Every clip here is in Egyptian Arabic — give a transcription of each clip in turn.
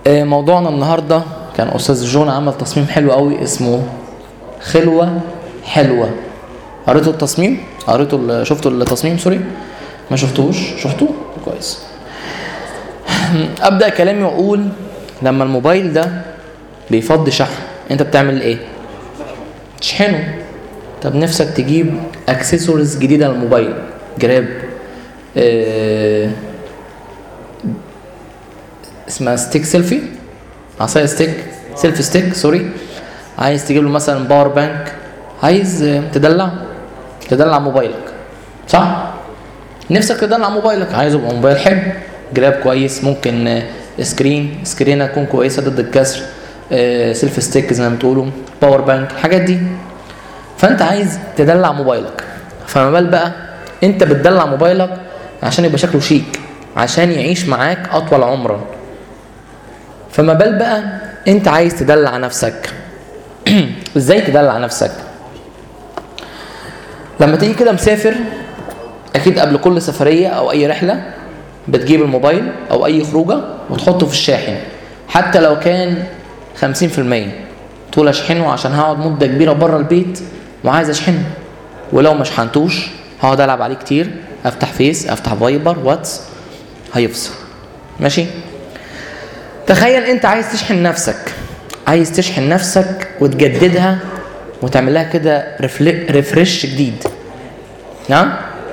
آه، موضوعنا النهارده كان استاذ جون عمل تصميم حلو قوي اسمه خلوه حلوه قريتوا التصميم قريتوا ال- شفتوا التصميم سوري ما شفتوش شفتوه كويس ابدا كلامي واقول لما الموبايل ده بيفضي شحن انت بتعمل ايه تشحنه طب نفسك تجيب اكسسوارز جديده للموبايل جراب آه اسمها ستيك سيلفي عصايه ستيك سيلفي ستيك سوري عايز تجيب له مثلا باور بانك عايز آه، تدلع تدلع موبايلك صح نفسك تدلع موبايلك عايز يبقى موبايل حلو جراب كويس ممكن آه، سكرين سكرينه تكون كويسه ضد الكسر آه، سيلفي ستيك زي ما بتقولوا باور بانك الحاجات دي فانت عايز تدلع موبايلك فما بال بقى انت بتدلع موبايلك عشان يبقى شكله شيك عشان يعيش معاك اطول عمرا فما بال بقى انت عايز تدلع نفسك ازاي تدلع نفسك لما تيجي كده مسافر اكيد قبل كل سفريه او اي رحله بتجيب الموبايل او اي خروجه وتحطه في الشاحن حتى لو كان 50% تقول اشحنه عشان هقعد مده كبيره بره البيت وعايز اشحنه ولو ما شحنتوش هقعد العب عليه كتير افتح فيس افتح فايبر واتس هيفصل ماشي تخيل انت عايز تشحن نفسك عايز تشحن نفسك وتجددها وتعمل لها كده ريفل- ريفرش جديد نعم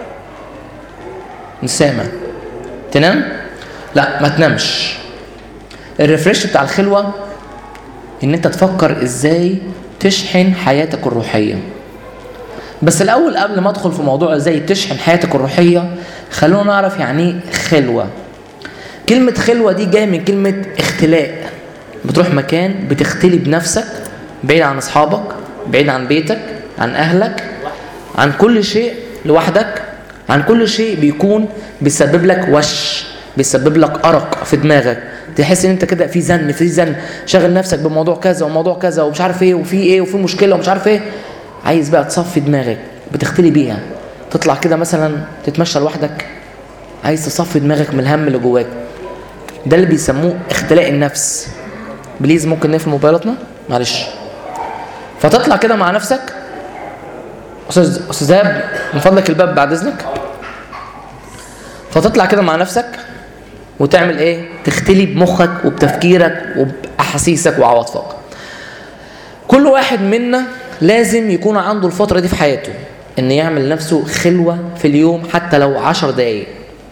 مش سامع تنام لا ما تنامش الريفرش بتاع الخلوه ان انت تفكر ازاي تشحن حياتك الروحيه بس الاول قبل ما ادخل في موضوع ازاي تشحن حياتك الروحيه خلونا نعرف يعني ايه خلوه كلمه خلوه دي جايه من كلمه اختلاء بتروح مكان بتختلي بنفسك بعيد عن اصحابك بعيد عن بيتك عن اهلك عن كل شيء لوحدك عن كل شيء بيكون بيسبب لك وش بيسبب لك ارق في دماغك تحس ان انت كده في زن في زن شاغل نفسك بموضوع كذا وموضوع كذا ومش عارف ايه وفي ايه وفي مشكله ومش عارف ايه عايز بقى تصفي دماغك بتختلي بيها تطلع كده مثلا تتمشى لوحدك عايز تصفي دماغك من الهم اللي جواك ده اللي بيسموه اختلاء النفس بليز ممكن نقفل موبايلاتنا معلش فتطلع كده مع نفسك استاذ استاذ ايهاب من فضلك الباب بعد اذنك فتطلع كده مع نفسك وتعمل ايه تختلي بمخك وبتفكيرك وباحاسيسك وعواطفك كل واحد منا لازم يكون عنده الفترة دي في حياته ان يعمل لنفسه خلوة في اليوم حتى لو عشر دقايق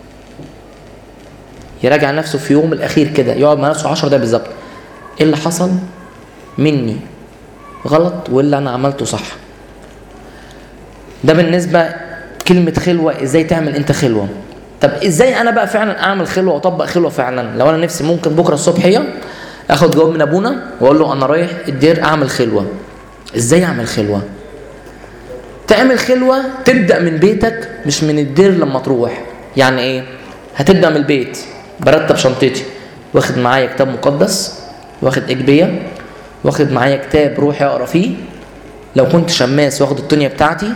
يراجع نفسه في يوم الاخير كده يقعد مع نفسه عشر دقايق بالظبط ايه اللي حصل مني غلط واللي انا عملته صح ده بالنسبة كلمة خلوة ازاي تعمل انت خلوة طب ازاي انا بقى فعلا اعمل خلوة واطبق خلوة فعلا لو انا نفسي ممكن بكرة الصبحية اخد جواب من ابونا واقول له انا رايح الدير اعمل خلوة ازاي اعمل خلوة تعمل خلوة تبدأ من بيتك مش من الدير لما تروح يعني ايه هتبدأ من البيت برتب شنطتي واخد معايا كتاب مقدس واخد اجبية واخد معايا كتاب روحي اقرا فيه لو كنت شماس واخد الدنيا بتاعتي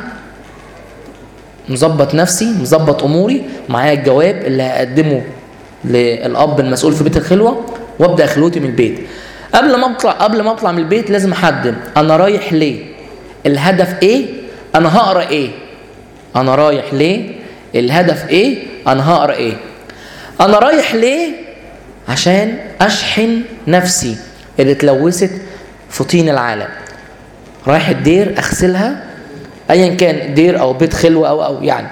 مظبط نفسي مظبط اموري معايا الجواب اللي هقدمه للاب المسؤول في بيت الخلوه وابدا خلوتي من البيت قبل ما اطلع قبل ما اطلع من البيت لازم احدد انا رايح ليه الهدف ايه انا هقرا ايه انا رايح ليه الهدف ايه انا هقرا ايه انا رايح ليه عشان اشحن نفسي اللي اتلوثت في طين العالم رايح الدير اغسلها ايا كان دير او بيت خلوه او او يعني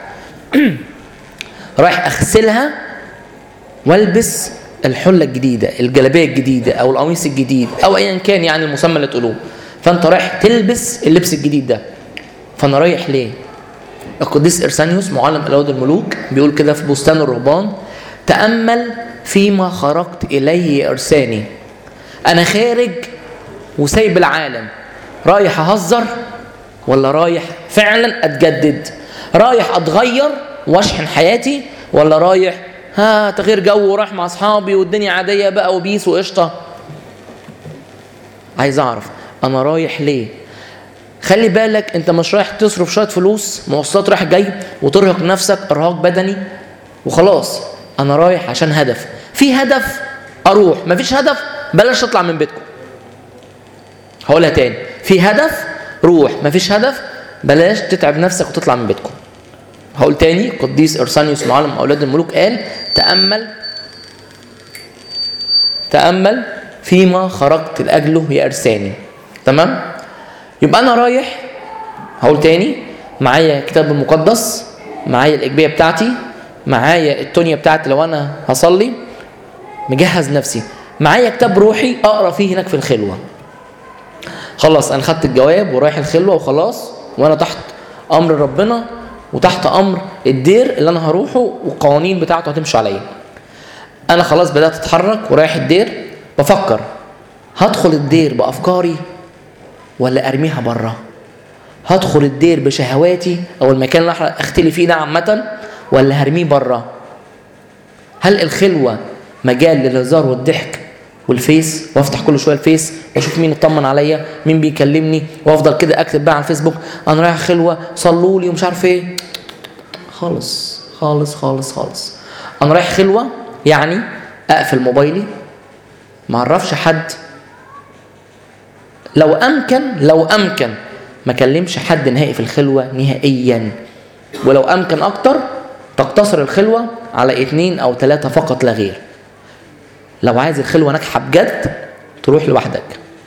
رايح اغسلها والبس الحله الجديده الجلابيه الجديده او القميص الجديد او ايا كان يعني المسمى اللي تقولوه فانت رايح تلبس اللبس الجديد ده فانا رايح ليه القديس ارسانيوس معلم الاود الملوك بيقول كده في بستان الرهبان تامل فيما خرجت اليه ارساني انا خارج وسايب العالم رايح اهزر ولا رايح فعلا اتجدد رايح اتغير واشحن حياتي ولا رايح ها تغيير جو ورايح مع اصحابي والدنيا عاديه بقى وبيس وقشطه عايز اعرف انا رايح ليه خلي بالك انت مش رايح تصرف شويه فلوس مواصلات رايح جاي وترهق نفسك ارهاق بدني وخلاص انا رايح عشان هدف في هدف اروح مفيش هدف بلاش تطلع من بيتكم هقولها تاني في هدف روح مفيش هدف بلاش تتعب نفسك وتطلع من بيتكم هقول تاني قديس ارسانيوس معلم اولاد الملوك قال تامل تامل فيما خرجت لاجله يا ارساني تمام يبقى انا رايح هقول تاني معايا كتاب المقدس معايا الاجبيه بتاعتي معايا التونيا بتاعتي لو انا هصلي مجهز نفسي معايا كتاب روحي اقرا فيه هناك في الخلوه خلاص انا خدت الجواب ورايح الخلوه وخلاص وانا تحت امر ربنا وتحت امر الدير اللي انا هروحه والقوانين بتاعته هتمشي عليا انا خلاص بدات اتحرك ورايح الدير بفكر هدخل الدير بافكاري ولا ارميها بره هدخل الدير بشهواتي او المكان اللي اختلي فيه ده عامه ولا هرميه بره هل الخلوه مجال للهزار والضحك والفيس وافتح كل شويه الفيس واشوف مين اطمن عليا مين بيكلمني وافضل كده اكتب بقى على الفيسبوك انا رايح خلوه صلوا لي ومش عارف ايه خالص خالص خالص خالص انا رايح خلوه يعني اقفل موبايلي ما اعرفش حد لو امكن لو امكن ما اكلمش حد نهائي في الخلوه نهائيا ولو امكن اكتر تقتصر الخلوه على اثنين او ثلاثه فقط لا غير لو عايز الخلوه ناجحه بجد تروح لوحدك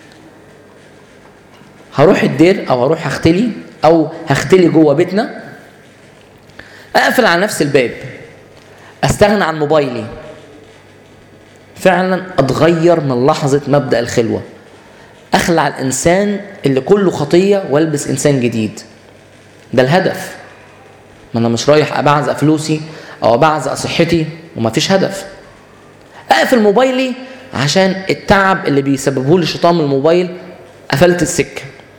هروح الدير او هروح هختلي او هختلي جوه بيتنا اقفل على نفس الباب استغنى عن موبايلي فعلا اتغير من لحظه مبدا الخلوه اخلع الانسان اللي كله خطيه والبس انسان جديد ده الهدف ما انا مش رايح ابعزق فلوسي او ابعزق صحتي ومفيش هدف اقفل موبايلي عشان التعب اللي بيسببه لي الشيطان من الموبايل قفلت السكه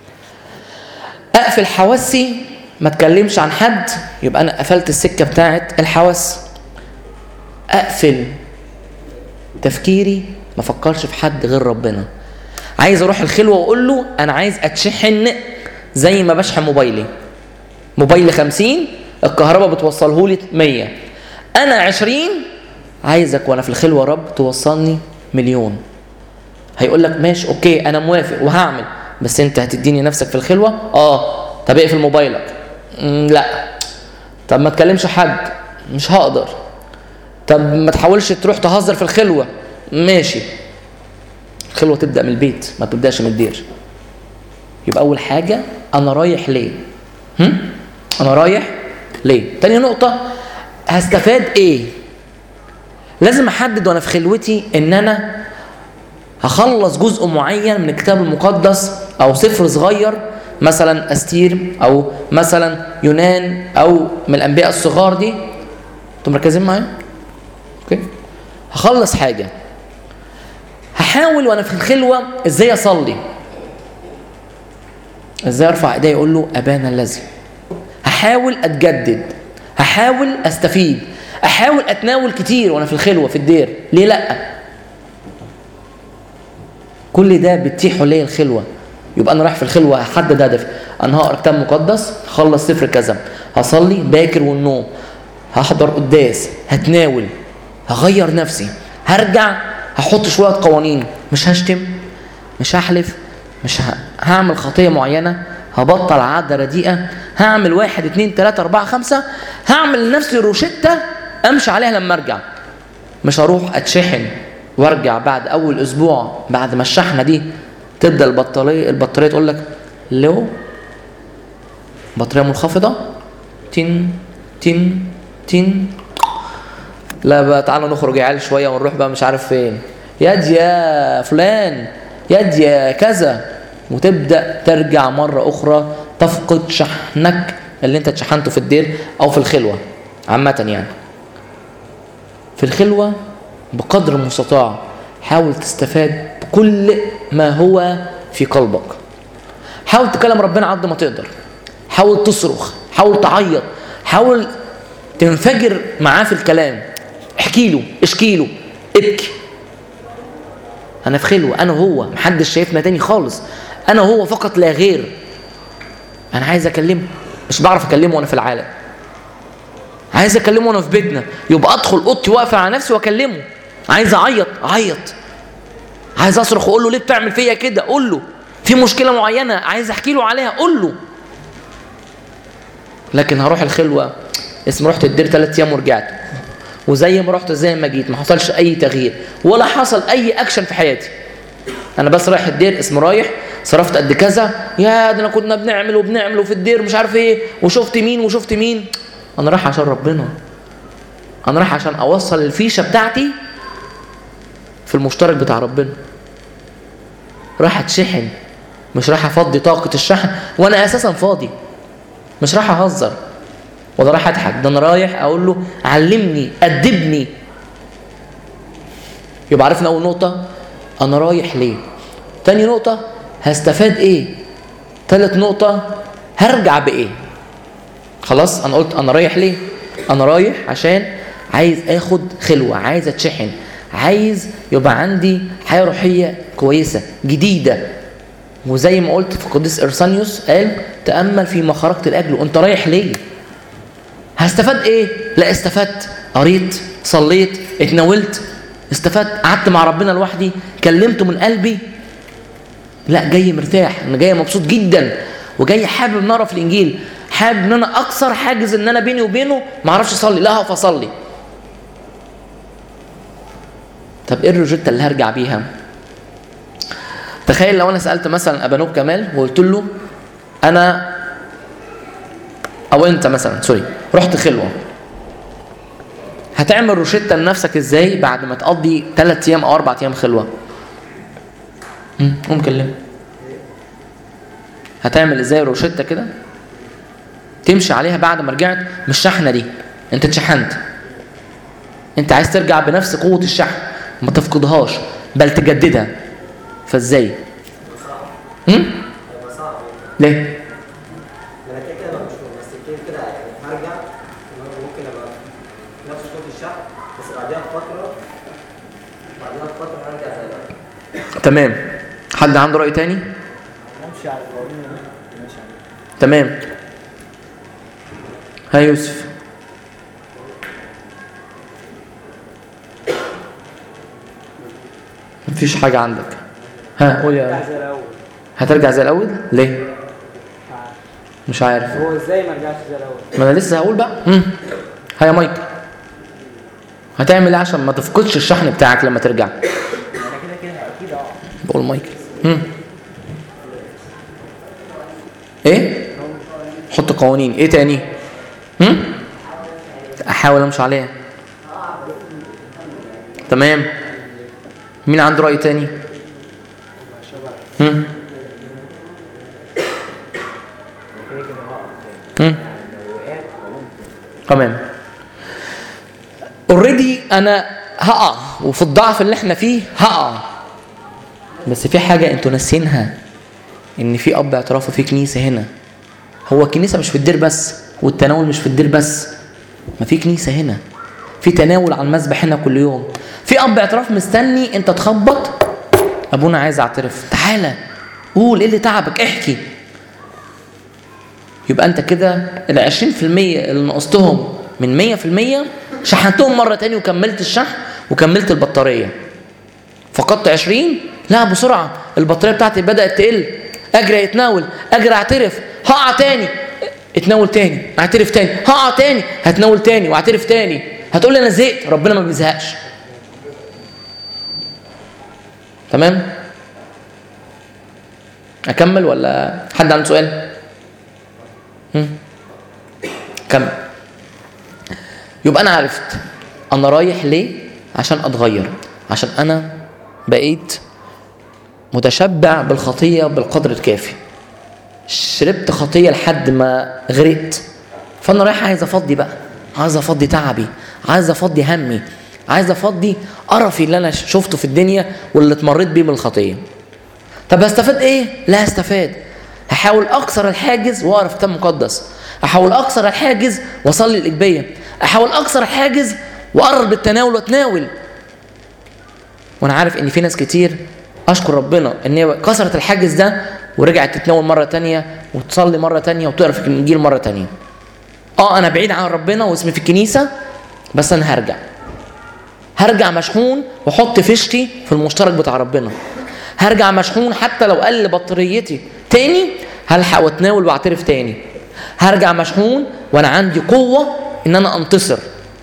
اقفل حواسي ما اتكلمش عن حد يبقى انا قفلت السكه بتاعه الحواس اقفل تفكيري ما افكرش في حد غير ربنا عايز اروح الخلوه واقول له انا عايز اتشحن زي ما بشحن موبايلي موبايلي 50 الكهرباء بتوصله لي 100 انا 20 عايزك وانا في الخلوه يا رب توصلني مليون هيقول لك ماشي اوكي انا موافق وهعمل بس انت هتديني نفسك في الخلوه اه طب اقفل موبايلك مم لا طب ما تكلمش حد مش هقدر طب ما تحاولش تروح تهزر في الخلوه ماشي الخلوه تبدا من البيت ما تبداش من الدير يبقى اول حاجه انا رايح ليه هم؟ انا رايح ليه تاني نقطه هستفاد ايه لازم احدد وانا في خلوتي ان انا هخلص جزء معين من الكتاب المقدس او سفر صغير مثلا استير او مثلا يونان او من الانبياء الصغار دي انتوا مركزين معايا اوكي هخلص حاجه هحاول وانا في الخلوه ازاي اصلي ازاي ارفع ايدي اقول له ابانا الذي هحاول اتجدد هحاول استفيد احاول اتناول كتير وانا في الخلوه في الدير ليه لا كل ده بتتيحه ليا الخلوه يبقى انا رايح في الخلوه هحدد هدف انا هقرا كتاب مقدس هخلص سفر كذا هصلي باكر والنوم هحضر قداس هتناول هغير نفسي هرجع هحط شويه قوانين مش هشتم مش هحلف مش ه... هعمل خطيه معينه هبطل عاده رديئه هعمل واحد اتنين تلاته اربعه خمسه هعمل لنفسي روشته امشي عليها لما ارجع مش هروح اتشحن وارجع بعد اول اسبوع بعد ما الشحنه دي تبدا البطاريه البطاريه تقول لك لو بطاريه منخفضه تن تن تن لا بقى تعالوا نخرج يا عيال شويه ونروح بقى مش عارف فين يد يا فلان يد يا كذا وتبدا ترجع مره اخرى تفقد شحنك اللي انت اتشحنته في الدير او في الخلوه عامه يعني في الخلوه بقدر المستطاع حاول تستفاد بكل ما هو في قلبك حاول تكلم ربنا قد ما تقدر حاول تصرخ حاول تعيط حاول تنفجر معاه في الكلام احكي له اشكي له ابكي انا في خلوه انا هو محدش شايفنا تاني خالص انا هو فقط لا غير انا عايز اكلمه مش بعرف اكلمه وانا في العالم عايز اكلمه وانا في بيتنا يبقى ادخل اوضتي واقفل على نفسي واكلمه عايز اعيط اعيط عايز اصرخ واقول له ليه بتعمل فيا كده قول له في مشكله معينه عايز احكي له عليها قول له لكن هروح الخلوه اسم رحت الدير ثلاث ايام ورجعت وزي ما رحت زي ما جيت ما حصلش اي تغيير ولا حصل اي اكشن في حياتي انا بس رايح الدير اسم رايح صرفت قد كذا يا ده انا كنا بنعمل وبنعمل وفي الدير مش عارف ايه وشفت مين وشفت مين انا رايح عشان ربنا انا رايح عشان اوصل الفيشه بتاعتي في المشترك بتاع ربنا رايح اتشحن مش رايح افضي طاقه الشحن وانا اساسا فاضي مش رايح اهزر ولا رايح اضحك ده انا رايح اقول له علمني ادبني يبقى عرفنا اول نقطه انا رايح ليه تاني نقطه هستفاد ايه تالت نقطه هرجع بايه خلاص انا قلت انا رايح ليه انا رايح عشان عايز اخد خلوه عايز اتشحن عايز يبقى عندي حياه روحيه كويسه جديده وزي ما قلت في قديس ارسانيوس قال تامل فيما خرجت لاجله انت رايح ليه هستفاد ايه لا استفدت قريت صليت اتناولت استفدت قعدت مع ربنا لوحدي كلمته من قلبي لا جاي مرتاح انا جاي مبسوط جدا وجاي حابب ان اعرف الانجيل حابب ان انا اكسر حاجز ان انا بيني وبينه ما اعرفش اصلي لا هقف اصلي طب ايه الروجيتا اللي هرجع بيها تخيل لو انا سالت مثلا ابانوب كمال وقلت له انا او انت مثلا سوري رحت خلوه هتعمل روشته لنفسك ازاي بعد ما تقضي ثلاث ايام او اربع ايام خلوه قوم كلمه هتعمل ازاي روشته كده تمشي عليها بعد ما رجعت مش شحنه دي انت اتشحنت انت عايز ترجع بنفس قوه الشحن ما تفقدهاش بل تجددها فازاي هم؟ ليه انا كده كده مش بس كده كده هرجع ممكن ابقى نفس صوت الشحن بس بعدها بفتره بعدها بفتره هرجع زي الاول تمام حد عنده راي تاني امشي على القوانين اللي أنا ماشي عليها تمام ها يوسف مفيش حاجة عندك ها قول يا زي الاول هترجع زي الأول ليه مش عارف هو ازاي ما رجعش زي الاول ما أنا لسه هقول بقى مم. ها يا مايك هتعمل ايه عشان ما تفقدش الشحن بتاعك لما ترجع انا كده كده اكيد اه بقول مايك مم. ايه حط قوانين ايه تاني هم؟ احاول امشي عليها تمام مين عنده راي تاني هم؟ هم؟ تمام اوريدي انا هقع وفي الضعف اللي احنا فيه هقع بس في حاجه انتوا ناسينها ان في اب اعتراف وفي كنيسه هنا هو الكنيسه مش في الدير بس والتناول مش في الدير بس ما في كنيسه هنا في تناول على المسبح هنا كل يوم في اب اعتراف مستني انت تخبط ابونا عايز اعترف تعالى قول ايه اللي تعبك احكي يبقى انت كده ال 20% اللي نقصتهم من 100% شحنتهم مره تاني وكملت الشحن وكملت البطاريه فقدت 20 لا بسرعه البطاريه بتاعتي بدات تقل اجري اتناول اجري اعترف هقع تاني اتناول تاني اعترف تاني هقع تاني هتناول تاني واعترف تاني هتقول لي انا زهقت ربنا ما بيزهقش تمام اكمل ولا حد عنده سؤال هم؟ كمل يبقى انا عرفت انا رايح ليه عشان اتغير عشان انا بقيت متشبع بالخطيه بالقدر الكافي شربت خطيه لحد ما غرقت فانا رايح عايز افضي بقى عايز افضي تعبي عايز افضي همي عايز افضي قرفي اللي انا شفته في الدنيا واللي اتمريت بيه من الخطيه طب هستفاد ايه لا هستفاد هحاول اكسر الحاجز واقرا في كتاب مقدس احاول اكسر الحاجز واصلي الاجبيه احاول اكسر الحاجز واقرب بالتناول واتناول وانا عارف ان في ناس كتير اشكر ربنا ان هي كسرت الحاجز ده ورجعت تتناول مره تانية وتصلي مره تانية وتقرا في الانجيل مره تانية اه انا بعيد عن ربنا واسمي في الكنيسه بس انا هرجع هرجع مشحون واحط فيشتي في المشترك بتاع ربنا هرجع مشحون حتى لو قل بطاريتي تاني هلحق واتناول واعترف تاني هرجع مشحون وانا عندي قوه ان انا انتصر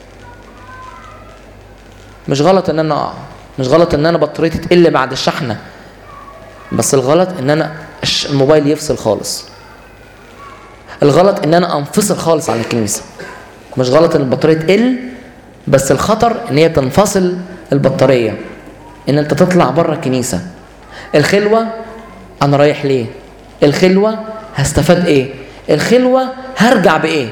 مش غلط ان انا اقع مش غلط ان انا بطاريتي تقل بعد الشحنه بس الغلط ان انا الش- الموبايل يفصل خالص الغلط ان انا انفصل خالص عن الكنيسه مش غلط ان البطاريه تقل بس الخطر ان هي تنفصل البطاريه ان انت تطلع بره الكنيسه الخلوه انا رايح ليه الخلوه هستفاد ايه الخلوه هرجع بايه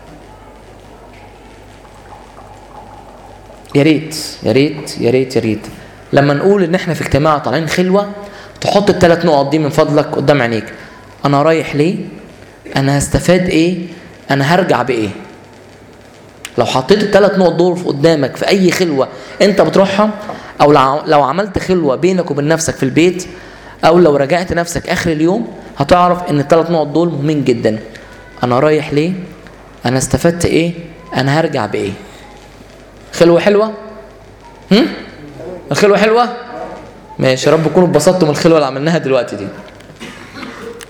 يا ريت يا ريت يا ريت يا ريت لما نقول ان احنا في اجتماع طالعين خلوه تحط الثلاث نقط دي من فضلك قدام عينيك انا رايح ليه انا هستفاد ايه انا هرجع بايه لو حطيت الثلاث نقط دول في قدامك في اي خلوه انت بتروحها او لو- لو عملت خلوه بينك وبين نفسك في البيت او لو راجعت نفسك اخر اليوم هتعرف ان الثلاث نقط دول مهمين جدا انا رايح ليه انا استفدت ايه انا هرجع بايه خلوه حلوه هم الخلوه حلوه ماشي يا رب تكونوا اتبسطتوا من الخلوه اللي عملناها دلوقتي دي